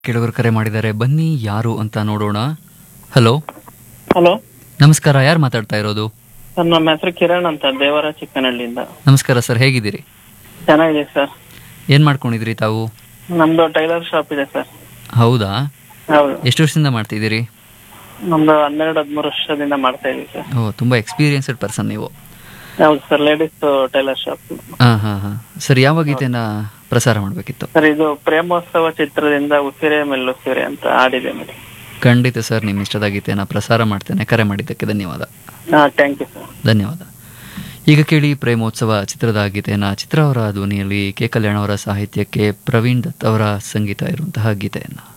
ಕೆಲವರು ಕರೆ ಮಾಡಿದ್ದಾರೆ ಬನ್ನಿ ಯಾರು ಅಂತ ನೋಡೋಣ ಹಲೋ ಹಲೋ ನಮಸ್ಕಾರ ಯಾರು ಮಾತಾಡ್ತಾ ಇರೋದು ಸರ್ ನಮ್ಮ ಹೆಸರು ಕಿರಣ್ ಅಂತ ದೇವರ ಚಿಕ್ಕನಹಳ್ಳಿಯಿಂದ ನಮಸ್ಕಾರ ಸರ್ ಹೇಗಿದ್ದೀರಿ ಚೆನ್ನಾಗಿದೆ ಸರ್ ಏನ್ ಮಾಡ್ಕೊಂಡಿದ್ರಿ ತಾವು ನಮ್ದು ಟೈಲರ್ ಶಾಪ್ ಇದೆ ಸರ್ ಹೌದಾ ಹೌದು ಎಷ್ಟು ವರ್ಷದಿಂದ ಮಾಡ್ತಿದ್ದೀರಿ ನಮ್ದು ಹನ್ನೆರಡು ಹದಿಮೂರು ವರ್ಷದಿಂದ ಮಾಡ್ತಾ ಇದೀವಿ ಸರ್ ಓ ತುಂಬಾ ಎಕ್ಸ್ಪೀರಿಯನ್ಸ್ಡ್ ಪರ್ಸನ್ ನೀವು ಹೌದು ಸರ್ ಲೇಡೀಸ್ ಟೈಲರ್ ಶಾಪ್ ಹಾ ಹಾ ಹಾ ಸರ್ ಯಾವ ಗೀತೆನ ಪ್ರಸಾರ ಮಾಡಬೇಕಿತ್ತು ಸರ್ ಇದು ಪ್ರೇಮೋತ್ಸವ ಚಿತ್ರದಿಂದ ಉಸಿರೆ ಮೆಲ್ಲುಸಿರೆ ಅಂತ ಆಡಿದೆ ನೋಡಿ ಖಂಡಿತ ಸರ್ ನಿಮ್ಮ ಇಷ್ಟದ ಗೀತೆನ ಪ್ರಸಾರ ಮಾಡ್ತೇನೆ ಕರೆ ಮಾಡಿದ್ದಕ್ಕೆ ಧನ್ಯವಾದ ಹಾ ಥ್ಯಾಂಕ್ ಯು ಸರ್ ಧನ್ಯವಾದ ಈಗ ಕೇಳಿ ಪ್ರೇಮೋತ್ಸವ ಚಿತ್ರದ ಗೀತೆಯನ್ನ ಚಿತ್ರ ಅವರ ಧ್ವನಿಯಲ್ಲಿ ಕೆ ಕಲ್ಯಾಣ್ ಅವರ ಸಾಹಿತ್ಯಕ್ಕೆ ಪ್ರವೀಣ್ ದತ್ ಅವರ ಸಂಗೀತ ಇರುವಂತಹ ಗೀತೆಯನ್ನ